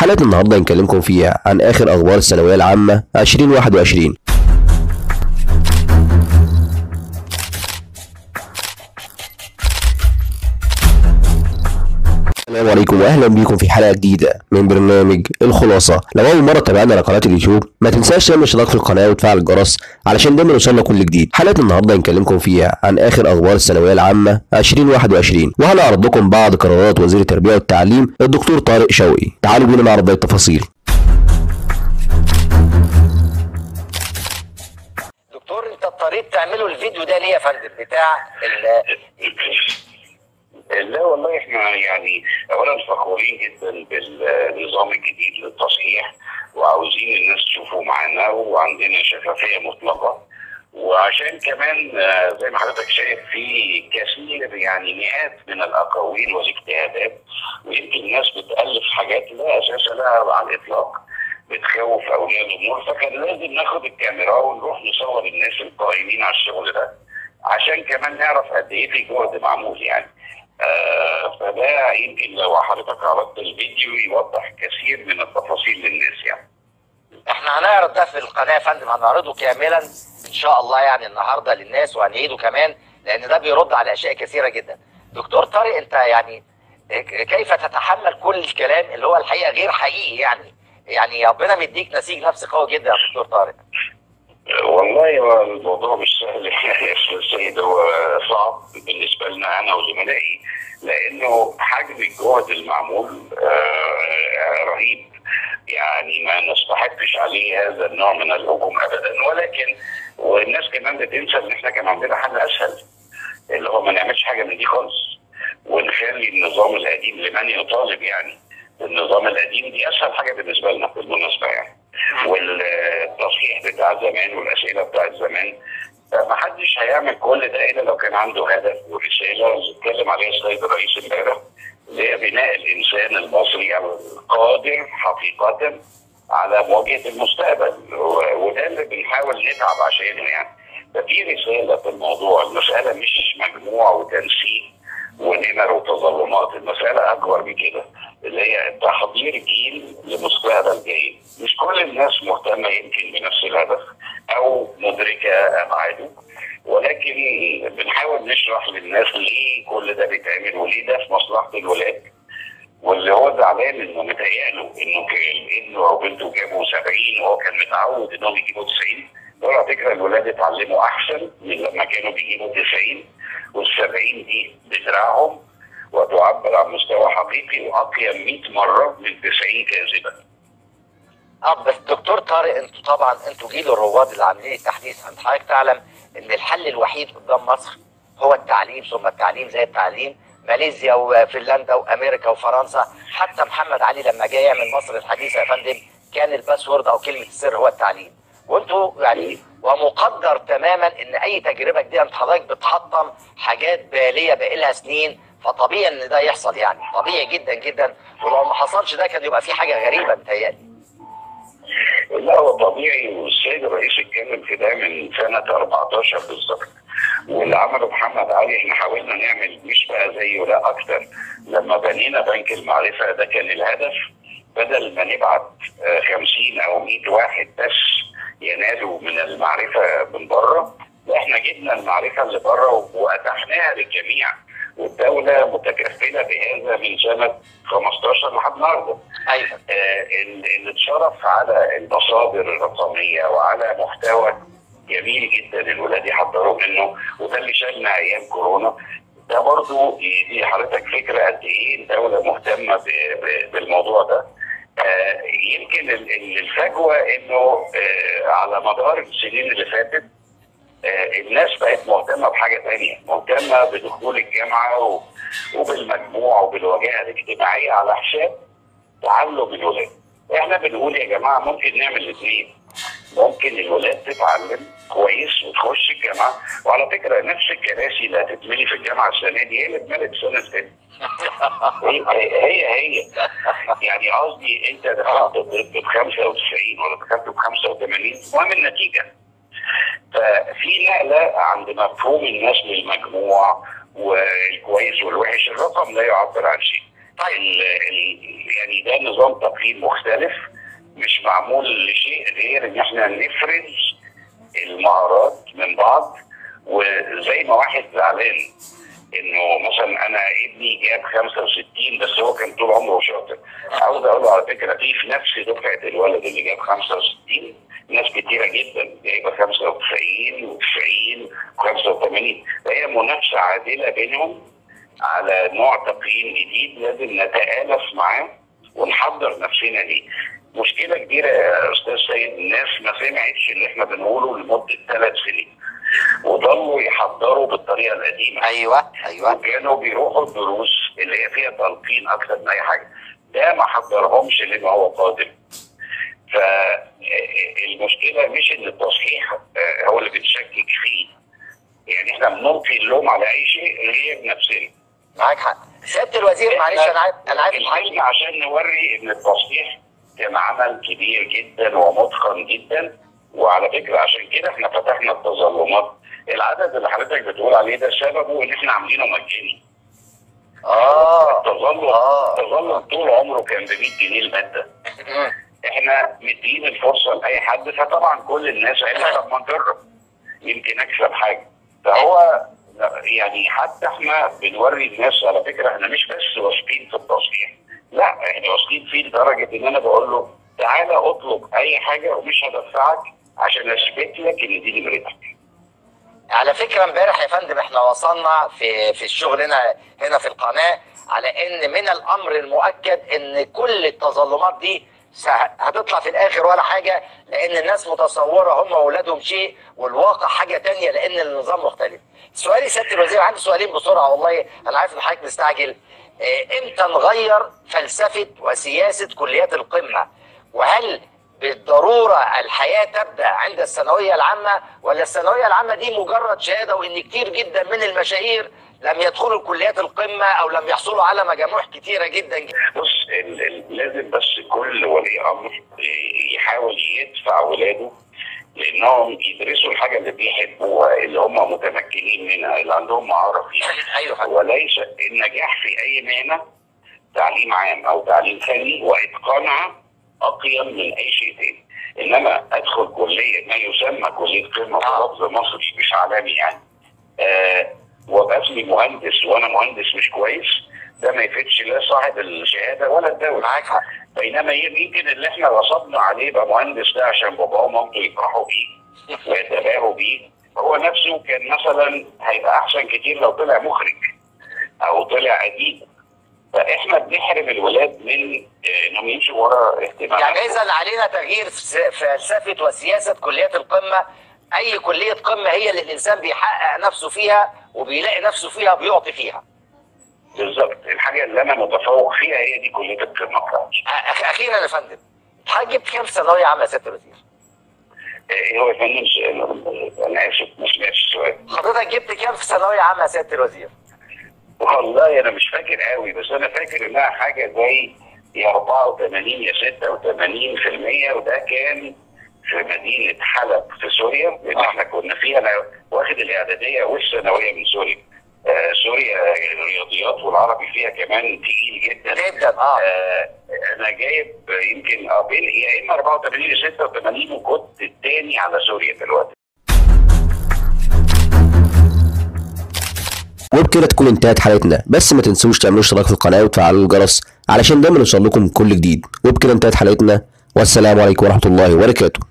حلقة النهاردة هنكلمكم فيها عن آخر أخبار الثانوية العامة 2021 السلام عليكم واهلا بيكم في حلقه جديده من برنامج الخلاصه لو اول مره تابعنا على قناه اليوتيوب ما تنساش تعمل اشتراك في القناه وتفعل الجرس علشان دايما يوصلنا كل جديد حلقه النهارده هنكلمكم فيها عن اخر اخبار الثانويه العامه 2021 وهنعرض لكم بعض قرارات وزير التربيه والتعليم الدكتور طارق شوقي تعالوا بينا نعرض باقي التفاصيل دكتور انت اضطريت تعملوا الفيديو ده ليه يا فندم بتاع ال- لا والله احنا يعني اولا فخورين جدا بالنظام الجديد للتصحيح وعاوزين الناس تشوفه معانا وعندنا شفافيه مطلقه وعشان كمان آه، زي ما حضرتك شايف في كثير يعني مئات من الاقاويل والاجتهادات ويمكن الناس بتالف حاجات لا اساس لها على الاطلاق بتخوف اولياء الامور فكان لازم ناخد الكاميرا ونروح نصور الناس القائمين على الشغل ده عشان كمان نعرف قد ايه في جهد معمول يعني آه فده يمكن لو حضرتك عرضت الفيديو يوضح كثير من التفاصيل للناس يعني احنا هنعرض ده في القناه يا فندم هنعرضه كاملا ان شاء الله يعني النهارده للناس وهنعيده كمان لان ده بيرد على اشياء كثيره جدا دكتور طارق انت يعني كيف تتحمل كل الكلام اللي هو الحقيقه غير حقيقي يعني يعني ربنا مديك نسيج نفسي قوي جدا يا دكتور طارق آه، والله هو الموضوع مش سهل يا أستاذ السيد هو صعب بالنسبه لنا انا وزملائي لانه حجم الجهد المعمول آه، رهيب يعني ما نستحقش عليه هذا النوع من الهجوم ابدا ولكن والناس كمان بتنسى ان احنا كان عندنا حل اسهل اللي هو ما نعملش حاجه من دي خالص ونخلي النظام القديم لمن يطالب يعني النظام القديم دي اسهل حاجه بالنسبه لنا بالمناسبه يعني والتصحيح بتاع زمان والاسئله بتاعت زمان ما حدش هيعمل كل ده الا لو كان عنده هدف ورساله اللي اتكلم عليها السيد الرئيس امبارح اللي هي بناء الانسان المصري القادر حقيقه على مواجهه المستقبل و- وده اللي بنحاول نتعب عشانه يعني ففي رساله في الموضوع المساله مش مجموع وتنسيق ونمر وتظلمات المساله اكبر من كده اللي هي تحضير جيل لمستقبل جاي مش كل الناس مهتمه يمكن بنفس الهدف او مدركه ابعاده ولكن بنحاول نشرح للناس ليه كل ده بيتعمل وليه ده في مصلحه الولاد واللي هو زعلان انه متهيأله انه كان ابنه او بنته جابوا 70 وهو كان متعود انهم يجيبوا 90 دول على فكره الولاد اتعلموا احسن من لما كانوا بيجيبوا 90 وال 70 دي بتدرعهم وتعبر عن مستوى حقيقي واقيم 100 مره من 90 كاذبه. اه بس دكتور طارق انتوا طبعا انتوا جيل الرواد اللي عاملين التحديث انت حضرتك تعلم ان الحل الوحيد قدام مصر هو التعليم ثم التعليم زي التعليم ماليزيا وفنلندا وامريكا وفرنسا حتى محمد علي لما جه يعمل مصر الحديثه يا فندم كان الباسورد او كلمه السر هو التعليم وانتوا يعني ومقدر تماما ان اي تجربه جديده انت حضرتك بتحطم حاجات باليه بقالها سنين فطبيعي ان ده يحصل يعني طبيعي جدا جدا ولو ما حصلش ده كان يبقى في حاجه غريبه متهيألي لا هو طبيعي والسيد الرئيس اتكلم في ده من سنه 14 بالظبط واللي عمله محمد علي احنا حاولنا نعمل مش بقى زيه لا اكتر لما بنينا بنك المعرفه ده كان الهدف بدل ما نبعت آه، 50 او 100 واحد بس ينالوا من المعرفه من بره لا احنا جبنا المعرفه اللي بره واتحناها للجميع والدوله متكفله بهذا من سنه 15 لحد النهارده. ايوه آه، اللي اتشرف على المصادر الرقميه وعلى محتوى جميل جدا الولاد يحضروا منه وده اللي شالنا ايام كورونا ده برضو يدي حضرتك فكره قد ايه الدوله مهتمه ب- ب- بالموضوع ده آه، يمكن ال- ال- الفجوه انه آه، على مدار السنين اللي فاتت آه، الناس بقت مهتمه بحاجه تانية مهتمه بدخول الجامعه و- وبالمجموع وبالواجهه الاجتماعيه على حساب تعلم الولاد احنا بنقول يا جماعه ممكن نعمل الاثنين ممكن الولاد تتعلم كويس وتخش الجامعه وعلى فكره نفس الكراسي اللي هتتملي في الجامعه السنه دي هي اللي اتملت السنه اللي فاتت هي هي هي يعني قصدي انت دخلت ب 95 ولا دخلت ب 85 المهم النتيجه ففي نقله عند مفهوم الناس للمجموع والكويس والوحش الرقم لا يعبر عن شيء طيب. ال ال يعني ده نظام تقييم مختلف مش معمول لشيء غير ان احنا نفرز المهارات من بعض وزي ما واحد زعلان انه مثلا انا ابني جاب 65 بس هو كان طول عمره شاطر عاوز اقول له على فكره في في نفس دفعه الولد اللي جاب 65 ناس كتيره جدا جايبه 95 و90 و85 فهي منافسه عادله بينهم على نوع تقييم جديد لازم نتآلف معاه ونحضر نفسنا ليه. مشكله كبيره يا استاذ سيد الناس ما سمعتش اللي احنا بنقوله لمده ثلاث سنين وضلوا يحضروا بالطريقه القديمه ايوه ايوه وكانوا بيروحوا الدروس اللي هي فيها تلقين اكتر من اي حاجه ده ما حضرهمش لما هو قادم فالمشكله مش ان التصحيح آه، هو اللي بنشكك فيه يعني احنا بنلقي اللوم على اي شيء غير نفسنا معاك حق سياده الوزير معلش انا عارف انا عارف احنا حضرتك عشان نوري ان التصحيح كان عمل كبير جدا ومتقن جدا وعلى فكره عشان كده احنا فتحنا التظلمات العدد اللي حضرتك بتقول عليه ده سببه ان احنا عاملينه مجاني اه التظلم آه. التظلم طول عمره كان ب 100 جنيه الماده مم. احنا مدين الفرصه لاي حد فطبعا كل الناس قالت طب ما نجرب يمكن اكسب حاجه فهو يعني حتى احنا بنوري الناس على فكره احنا مش بس واثقين في التصحيح لا احنا واثقين فيه لدرجه ان انا بقول له تعالى اطلب اي حاجه ومش هدفعك عشان اثبت لك ان دي نمرتك على فكره امبارح يا فندم احنا وصلنا في في الشغل هنا هنا في القناه على ان من الامر المؤكد ان كل التظلمات دي س- هتطلع في الاخر ولا حاجه لان الناس متصوره هم واولادهم شيء والواقع حاجه تانية لان النظام مختلف. سؤالي سياده الوزير عندي سؤالين بسرعه والله انا عارف ان حضرتك مستعجل. آه، امتى نغير فلسفه وسياسه كليات القمه؟ وهل بالضروره الحياه تبدا عند الثانويه العامه ولا الثانويه العامه دي مجرد شهاده وان كتير جدا من المشاهير لم يدخلوا كليات القمه او لم يحصلوا على مجاميع كتيره جدا جدا بص ال- ال- لازم بس كل ولي امر يحاول يدفع ولاده لانهم يدرسوا الحاجه اللي بيحبوها اللي هم متمكنين منها اللي عندهم مهاره فيها ايوه فندم. وليس النجاح في اي مهنه تعليم عام او تعليم فني واتقانها اقيم من اي شيء تاني انما ادخل كليه ما يسمى كليه قمه في آه. لفظ مصري مش عالمي يعني آه وابقى اسمي مهندس وانا مهندس مش كويس ده ما يفيدش لا صاحب الشهاده ولا الدوله معاك حق بينما يمكن اللي احنا رصدنا عليه يبقى مهندس ده عشان باباه ومامته يفرحوا بيه ويتباهوا بيه هو نفسه كان مثلا هيبقى احسن كتير لو طلع مخرج او طلع اديب فاحنا بنحرم الولاد من آه، انهم يمشوا ورا اهتماماتهم يعني اذا علينا تغيير ف- فلسفه وسياسه كليات القمه اي كليه قمه هي اللي الانسان بيحقق نفسه فيها وبيلاقي نفسه فيها بيعطي فيها بالظبط الحاجه اللي انا متفوق فيها هي دي كليه القمه بتاعتي أخ- اخيرا يا فندم حضرتك جبت كام في ثانويه عامه يا سياده الوزير؟ ايه هو يا فندم سؤال؟ انا اسف ما سمعتش السؤال حضرتك جبت كام في ثانويه عامه يا سياده الوزير؟ والله انا مش فاكر قوي بس انا فاكر انها حاجه زي يا 84 يا 86% وده كان في مدينه حلب في سوريا لان آه. احنا كنا فيها انا واخد الاعداديه والثانويه من سوريا آه سوريا الرياضيات والعربي فيها كمان تقيل جدا جدا اه آه انا جايب يمكن اه بين يا اما 84 يا 86 وكنت الثاني على سوريا دلوقتي وبكده تكون انتهت حلقتنا بس ما تنسوش تعملوا اشتراك في القناه وتفعلوا الجرس علشان دايما يوصل لكم كل جديد وبكده انتهت حلقتنا والسلام عليكم ورحمه الله وبركاته